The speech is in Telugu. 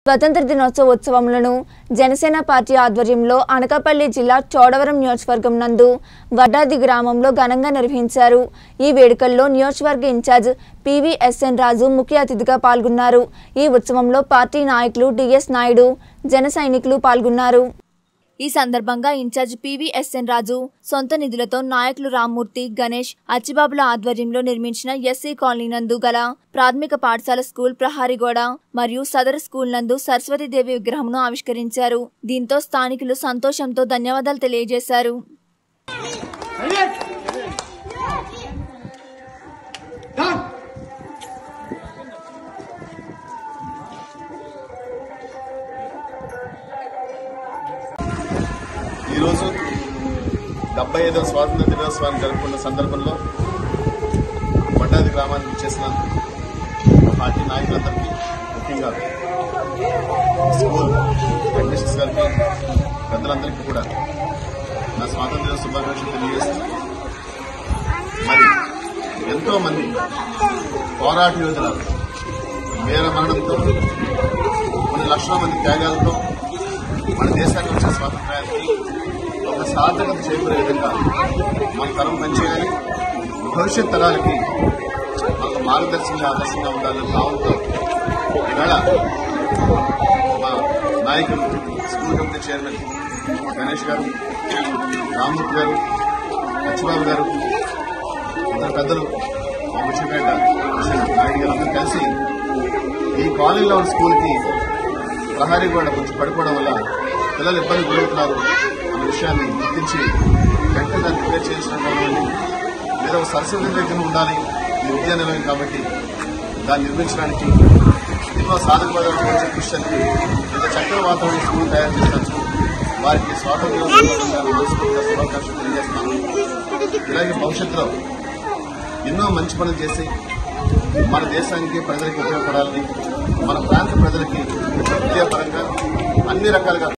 స్వతంత్ర దినోత్సవ ఉత్సవములను జనసేన పార్టీ ఆధ్వర్యంలో అనకాపల్లి జిల్లా చోడవరం నియోజకవర్గం నందు వడ్డాది గ్రామంలో ఘనంగా నిర్వహించారు ఈ వేడుకల్లో నియోజకవర్గ ఇన్ఛార్జ్ పివిఎస్ఎన్ రాజు ముఖ్య అతిథిగా పాల్గొన్నారు ఈ ఉత్సవంలో పార్టీ నాయకులు డిఎస్ నాయుడు జన సైనికులు పాల్గొన్నారు ఈ సందర్భంగా ఇన్ఛార్జ్ పివిఎస్ఎన్ రాజు సొంత నిధులతో నాయకులు రామ్మూర్తి గణేష్ అచ్చిబాబుల ఆధ్వర్యంలో నిర్మించిన ఎస్సీ కాలనీ నందు గల ప్రాథమిక పాఠశాల స్కూల్ ప్రహారీగోడ మరియు సదరు స్కూల్ నందు సరస్వతీదేవి విగ్రహంను ఆవిష్కరించారు దీంతో స్థానికులు సంతోషంతో ధన్యవాదాలు తెలియజేశారు ఈరోజు డెబ్బై ఐదవ స్వాతంత్ర దినోత్సవాన్ని జరుపుకున్న సందర్భంలో వడ్డాది గ్రామానికి చేసిన పార్టీ నాయకులందరికీ ముఖ్యంగా స్కూల్ అడ్మిషన్స్ గారికి పెద్దలందరికీ కూడా నా స్వాతంత్ర దిన శుభాకాంక్షలు తెలియజేస్తూ మరి ఎంతో మంది పోరాట యోధుల వీర మరణంతో కొన్ని లక్షల మంది త్యాగాలతో మన దేశానికి వచ్చే స్వాతంత్ర్యానికి ఒక సార్థకత చేకూరే విధంగా మన తరం పనిచేయాలి భవిష్యత్ తరాలకి మనకు మార్గదర్శకంగా ఆదర్శంగా ఉండాలనే భావంతో ఈవేళ మా నాయకులు స్కూల్ కమిటీ చైర్మన్ గణేష్ గారు రామూర్తి గారు లక్ష్మబాబు గారు ఇతర పెద్దలు మా ముచ్చిపేట నాయుడు గారు అందరూ కలిసి ఈ కాలనీలో ఉన్న స్కూల్కి ప్రహారీ కూడా కొంచెం పడిపోవడం వల్ల పిల్లలు ఇబ్బంది గురవుతున్నారు అన్న విషయాన్ని గుర్తించి వెంటనే దాన్ని రిపేర్ చేయించడం కానివ్వండి లేదా ఒక సరస్వతి దగ్గర ఉండాలి ఈ విద్యా నిలయం కాబట్టి దాన్ని నిర్మించడానికి ఎన్నో సాధక పదార్థాలు కృషి జరిపి లేదా చక్కని వాతావరణం స్కూల్ తయారు చేసినందుకు వారికి స్వాతంత్ర దినోత్సవంగా మనస్ఫూర్తిగా శుభాకాంక్షలు తెలియజేస్తున్నాను ఇలాగే భవిష్యత్తులో ఎన్నో మంచి పనులు చేసి మన దేశానికి ప్రజలకి ఉపయోగపడాలని మన ప్రాంత ప్రజలకి విద్యాపరంగా అన్ని రకాలుగా